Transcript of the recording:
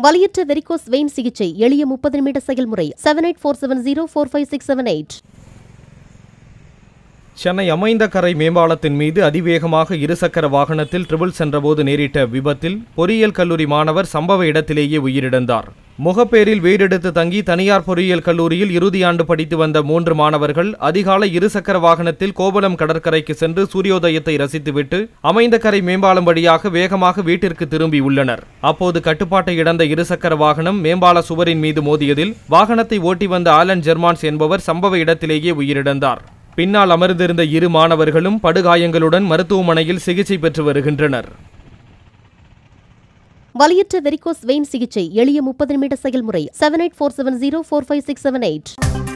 வலியற்ற varicose vein சிகிச்சை எளிய முப்பது நிமிட செயல்முறை seven eight four seven zero four five six seven eight Chennai Aminjikarai மேம்பாலத்தின் மீது அதிவேகமாக இருசக்கர வாகனத்தில் ட்ரிபிள் சென்றபோது நேரிட்ட விபத்தில் பொறியியல் கல்லூரி மாணவர் சம்பவ இடத்திலேயே உயிரிழந்தார் முகப்பேரில் வீடெடுத்து தங்கி தனியார் பொறியியல் கல்லூரியில் இறுதியாண்டு படித்து வந்த மூன்று மாணவர்கள் அதிகாலை இருசக்கர வாகனத்தில் கோவளம் கடற்கரைக்கு சென்று சூரியோதயத்தை ரசித்துவிட்டு அமைந்தகரை மேம்பாலம் வழியாக வேகமாக வீட்டிற்கு திரும்பியுள்ளனர் அப்போது கட்டுப்பாட்டை இழந்த இருசக்கர வாகனம் மேம்பால சுவரின் மீது மோதியதில் வாகனத்தை ஓட்டி வந்த ஆலன் ஜெர்மான்ஸ் என்பவர் சம்பவ இடத்திலேயே உயிரிழந்தார் பின்னால் அமர்ந்திருந்த இரு மாணவர்களும் படுகாயங்களுடன் மருத்துவமனையில் சிகிச்சை பெற்று வருகின்றனர் வலியற்ற வெரிகோஸ் வெயின் சிகிச்சை எளிய முப்பது நிமிட செயல்முறை seven eight four seven zero four five six seven eight